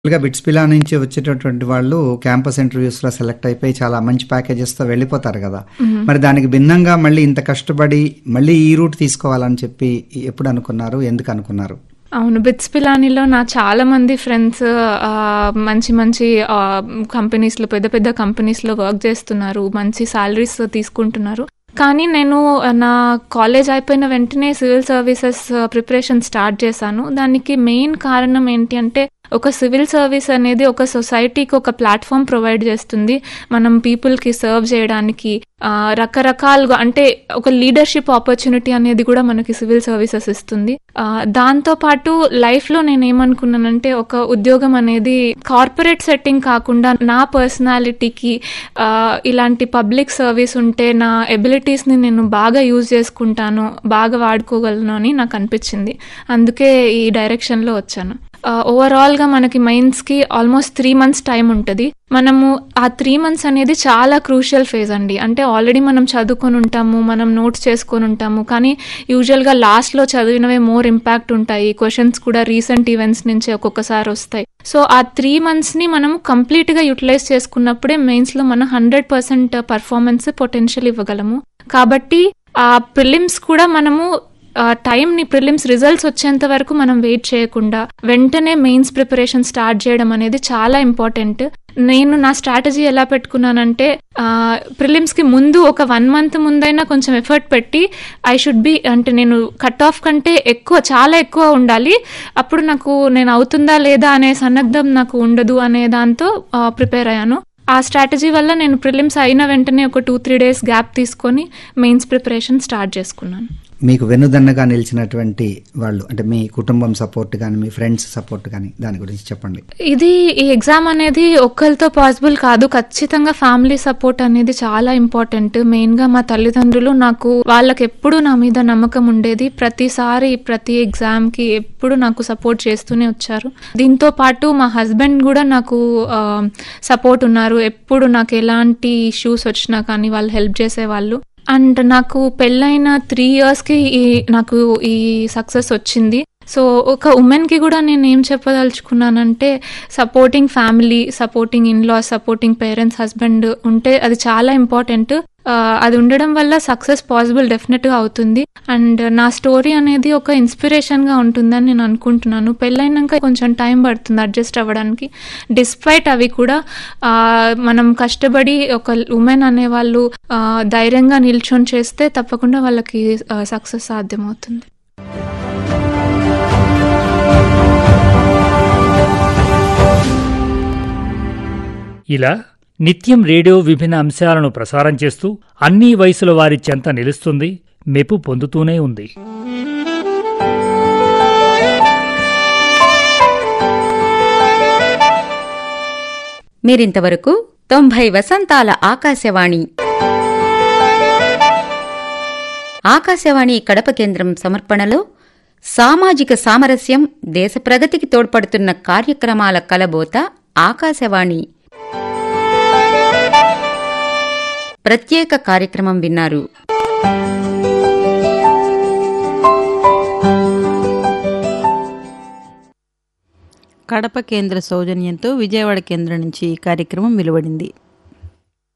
గా బిట్స్ పిలా నుంచి వచ్చేటటువంటి వాళ్ళు క్యాంపస్ ఇంటర్వ్యూస్ లో సెలెక్ట్ అయిపోయి చాలా మంచి ప్యాకేజెస్ తో వెళ్ళిపోతారు కదా మరి దానికి భిన్నంగా మళ్ళీ ఇంత కష్టపడి మళ్ళీ ఈ రూట్ తీసుకోవాలని చెప్పి ఎప్పుడు అనుకున్నారు ఎందుకు అనుకున్నారు అవును బిట్స్ పిలానీలో నా చాలా మంది ఫ్రెండ్స్ మంచి మంచి కంపెనీస్లో పెద్ద పెద్ద కంపెనీస్లో వర్క్ చేస్తున్నారు మంచి సాలరీస్ తీసుకుంటున్నారు కానీ నేను నా కాలేజ్ అయిపోయిన వెంటనే సివిల్ సర్వీసెస్ ప్రిపరేషన్ స్టార్ట్ చేశాను దానికి మెయిన్ కారణం ఏంటి అంటే ఒక సివిల్ సర్వీస్ అనేది ఒక సొసైటీకి ఒక ప్లాట్ఫామ్ ప్రొవైడ్ చేస్తుంది మనం పీపుల్కి సర్వ్ చేయడానికి ఆ, రకరకాలుగా అంటే ఒక లీడర్షిప్ ఆపర్చునిటీ అనేది కూడా మనకి సివిల్ సర్వీసెస్ ఇస్తుంది ఆ, దాంతో పాటు లైఫ్లో నేను ఏమనుకున్నానంటే ఒక ఉద్యోగం అనేది కార్పొరేట్ సెట్టింగ్ కాకుండా నా పర్సనాలిటీకి ఆ, ఇలాంటి పబ్లిక్ సర్వీస్ ఉంటే నా ఎబిలిటీస్ని నేను బాగా యూజ్ చేసుకుంటాను బాగా వాడుకోగలను అని నాకు అనిపించింది అందుకే ఈ డైరెక్షన్లో వచ్చాను ఓవరాల్ గా మనకి మైన్స్ కి ఆల్మోస్ట్ త్రీ మంత్స్ టైం ఉంటుంది మనము ఆ త్రీ మంత్స్ అనేది చాలా క్రూషియల్ ఫేజ్ అండి అంటే ఆల్రెడీ మనం చదువుకొని ఉంటాము మనం నోట్స్ చేసుకొని ఉంటాము కానీ యూజువల్ గా లాస్ట్ లో చదివినవే మోర్ ఇంపాక్ట్ ఉంటాయి క్వశ్చన్స్ కూడా రీసెంట్ ఈవెంట్స్ నుంచి ఒక్కొక్కసారి వస్తాయి సో ఆ త్రీ మంత్స్ ని మనం కంప్లీట్ గా యూటిలైజ్ చేసుకున్నప్పుడే మెయిన్స్ లో మనం హండ్రెడ్ పర్సెంట్ పర్ఫార్మెన్స్ పొటెన్షియల్ ఇవ్వగలము కాబట్టి ఆ ప్రిలిమ్స్ కూడా మనము ఆ టైంని ప్రిలిమ్స్ రిజల్ట్స్ వచ్చేంత వరకు మనం వెయిట్ చేయకుండా వెంటనే మెయిన్స్ ప్రిపరేషన్ స్టార్ట్ చేయడం అనేది చాలా ఇంపార్టెంట్ నేను నా స్ట్రాటజీ ఎలా పెట్టుకున్నానంటే ప్రిలిమ్స్ కి ముందు ఒక వన్ మంత్ ముందైనా కొంచెం ఎఫర్ట్ పెట్టి ఐ షుడ్ బి అంటే నేను కట్ ఆఫ్ కంటే ఎక్కువ చాలా ఎక్కువ ఉండాలి అప్పుడు నాకు నేను అవుతుందా లేదా అనే సన్నద్ధం నాకు ఉండదు అనే దాంతో ప్రిపేర్ అయ్యాను ఆ స్ట్రాటజీ వల్ల నేను ప్రిలిమ్స్ అయిన వెంటనే ఒక టూ త్రీ డేస్ గ్యాప్ తీసుకొని మెయిన్స్ ప్రిపరేషన్ స్టార్ట్ చేసుకున్నాను మీకు వెన్నుదన్నగా నిలిచినటువంటి వాళ్ళు అంటే మీ కుటుంబం సపోర్ట్ కానీ మీ ఫ్రెండ్స్ సపోర్ట్ కానీ దాని గురించి చెప్పండి ఇది ఈ ఎగ్జామ్ అనేది ఒక్కరితో పాసిబుల్ కాదు ఖచ్చితంగా ఫ్యామిలీ సపోర్ట్ అనేది చాలా ఇంపార్టెంట్ మెయిన్ గా మా తల్లిదండ్రులు నాకు వాళ్ళకి ఎప్పుడు నా మీద నమ్మకం ఉండేది ప్రతిసారి ప్రతి ఎగ్జామ్ కి ఎప్పుడు నాకు సపోర్ట్ చేస్తూనే వచ్చారు దీంతో పాటు మా హస్బెండ్ కూడా నాకు సపోర్ట్ ఉన్నారు ఎప్పుడు నాకు ఎలాంటి ఇష్యూస్ వచ్చినా కానీ వాళ్ళు హెల్ప్ చేసేవాళ్ళు అండ్ నాకు పెళ్ళైన త్రీ ఇయర్స్కి ఈ నాకు ఈ సక్సెస్ వచ్చింది సో ఒక ఉమెన్కి కూడా నేను ఏం చెప్పదలుచుకున్నానంటే supporting family supporting in law supporting parents husband ఉంటే అది చాలా ఇంపార్టెంట్ అది ఉండడం వల్ల సక్సెస్ పాసిబుల్ డెఫినెట్గా అవుతుంది అండ్ నా స్టోరీ అనేది ఒక ఇన్స్పిరేషన్గా ఉంటుందని నేను అనుకుంటున్నాను పెళ్ళైనాక కొంచెం టైం పడుతుంది అడ్జస్ట్ అవ్వడానికి డిస్పైట్ అవి కూడా ఆ, మనం కష్టపడి ఒక ఉమెన్ అనేవాళ్ళు ఆ, ధైర్యంగా నిల్చొని చేస్తే తప్పకుండా వాళ్ళకి సక్సెస్ సాధ్యమవుతుంది ఇలా నిత్యం రేడియో విభిన్న అంశాలను ప్రసారం చేస్తూ అన్ని వయసుల వారి చెంత నిలుస్తుంది మెప్పు పొందుతూనే ఉంది మీరింతవరకు తొంభై వసంతాల ఆకాశవాణి ఆకాశవాణి కడప కేంద్రం సమర్పణలో సామాజిక సామరస్యం దేశ ప్రగతికి తోడ్పడుతున్న కార్యక్రమాల కలబోత ఆకాశవాణి ప్రత్యేక కార్యక్రమం విన్నారు కడప కేంద్ర సౌజన్యంతో విజయవాడ కేంద్రం నుంచి ఈ కార్యక్రమం వెలువడింది